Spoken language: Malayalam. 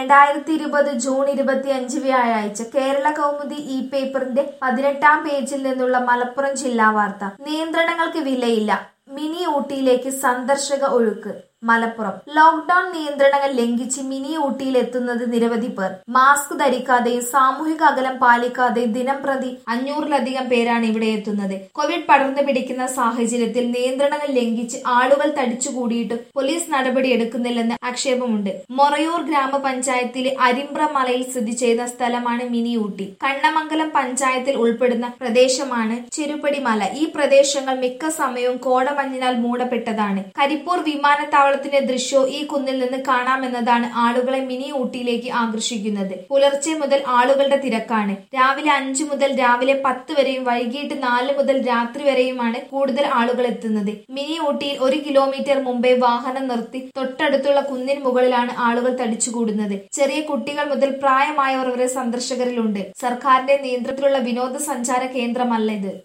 രണ്ടായിരത്തി ഇരുപത് ജൂൺ ഇരുപത്തിയഞ്ച് വ്യാഴാഴ്ച കേരള കൗമുദി ഇ പേപ്പറിന്റെ പതിനെട്ടാം പേജിൽ നിന്നുള്ള മലപ്പുറം ജില്ലാ വാർത്ത നിയന്ത്രണങ്ങൾക്ക് വിലയില്ല മിനി ഊട്ടിയിലേക്ക് സന്ദർശക ഒഴുക്ക് മലപ്പുറം ലോക്ഡൌൺ നിയന്ത്രണങ്ങൾ ലംഘിച്ച് മിനി ഊട്ടിയിൽ എത്തുന്നത് നിരവധി പേർ മാസ്ക് ധരിക്കാതെയും സാമൂഹിക അകലം പാലിക്കാതെയും ദിനം പ്രതി അഞ്ഞൂറിലധികം പേരാണ് ഇവിടെ എത്തുന്നത് കോവിഡ് പടർന്നു പിടിക്കുന്ന സാഹചര്യത്തിൽ നിയന്ത്രണങ്ങൾ ലംഘിച്ച് ആളുകൾ തടിച്ചുകൂടിയിട്ട് പോലീസ് നടപടി എടുക്കുന്നില്ലെന്ന് ആക്ഷേപമുണ്ട് മൊറയൂർ ഗ്രാമപഞ്ചായത്തിലെ അരിമ്പ്ര മലയിൽ സ്ഥിതി ചെയ്യുന്ന സ്ഥലമാണ് മിനി ഊട്ടി കണ്ണമംഗലം പഞ്ചായത്തിൽ ഉൾപ്പെടുന്ന പ്രദേശമാണ് ചെരുപ്പടി മല ഈ പ്രദേശങ്ങൾ മിക്ക സമയവും കോടമഞ്ഞിനാൽ മൂടപ്പെട്ടതാണ് കരിപ്പൂർ വിമാനത്താവളത്തിന്റെ ദൃശ്യവും ഈ കുന്നിൽ നിന്ന് കാണാമെന്നതാണ് ആളുകളെ മിനി ഊട്ടിയിലേക്ക് ആകർഷിക്കുന്നത് പുലർച്ചെ മുതൽ ആളുകളുടെ തിരക്കാണ് രാവിലെ അഞ്ചു മുതൽ രാവിലെ പത്ത് വരെയും വൈകിട്ട് നാല് മുതൽ രാത്രി വരെയുമാണ് കൂടുതൽ ആളുകൾ എത്തുന്നത് മിനി ഊട്ടിയിൽ ഒരു കിലോമീറ്റർ മുമ്പേ വാഹനം നിർത്തി തൊട്ടടുത്തുള്ള കുന്നിന് മുകളിലാണ് ആളുകൾ തടിച്ചുകൂടുന്നത് ചെറിയ കുട്ടികൾ മുതൽ പ്രായമായവർ വരെ സന്ദർശകരിലുണ്ട് സർക്കാരിന്റെ നിയന്ത്രണത്തിലുള്ള വിനോദസഞ്ചാര കേന്ദ്രമല്ല ഇത്